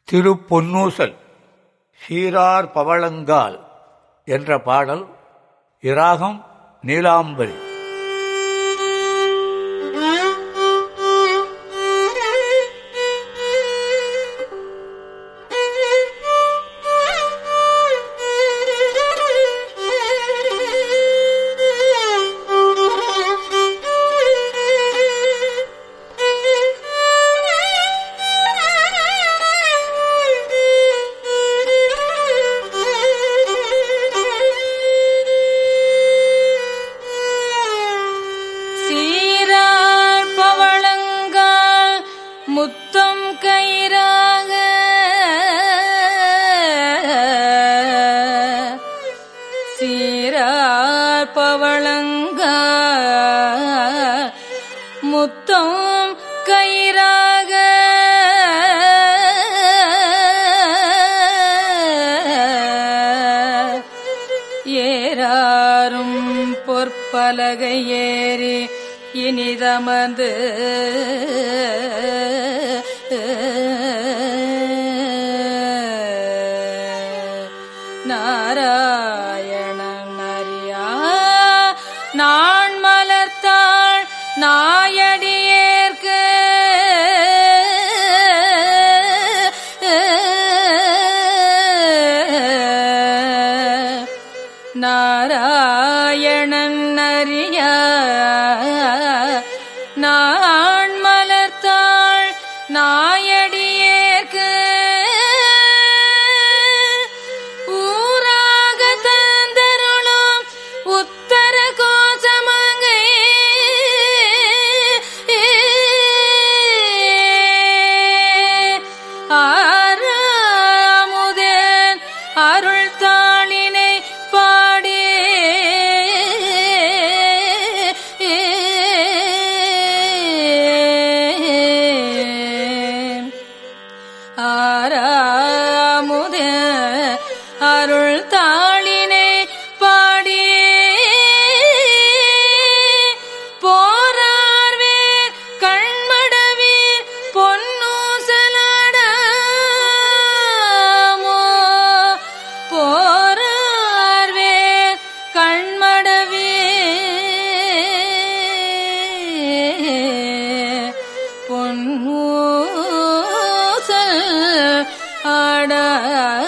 திருப்பொன்னூசல் சீரார் பவளங்கால் என்ற பாடல் இராகம் நீலாம்பரி சீரார் பவளங்கால் முத்தம் கயிறாக சீரார் பவளங்கால் முத்தம் கயிறாக ஏறாரும் பொற்பலகை ஏறி இனிதமது நாராயணன் அறியா நான் மலர்த்தாள் நாயடியேற்கு நாராயணன் அறிய நான் மலர்த்தாள் நாயடியேற்கு ஊராக தந்தருளும் உத்தர கோசமங்கை ஆறாமுதன் அருள் தாளினை பாடி ஆறாமுத அருள் தாளினை பாடி போரார்வேர் கண்மடவீர் பொன்னூசலாடாமோ போரார்வேர் கண்மடவீர் பொன்னூசல் ஆட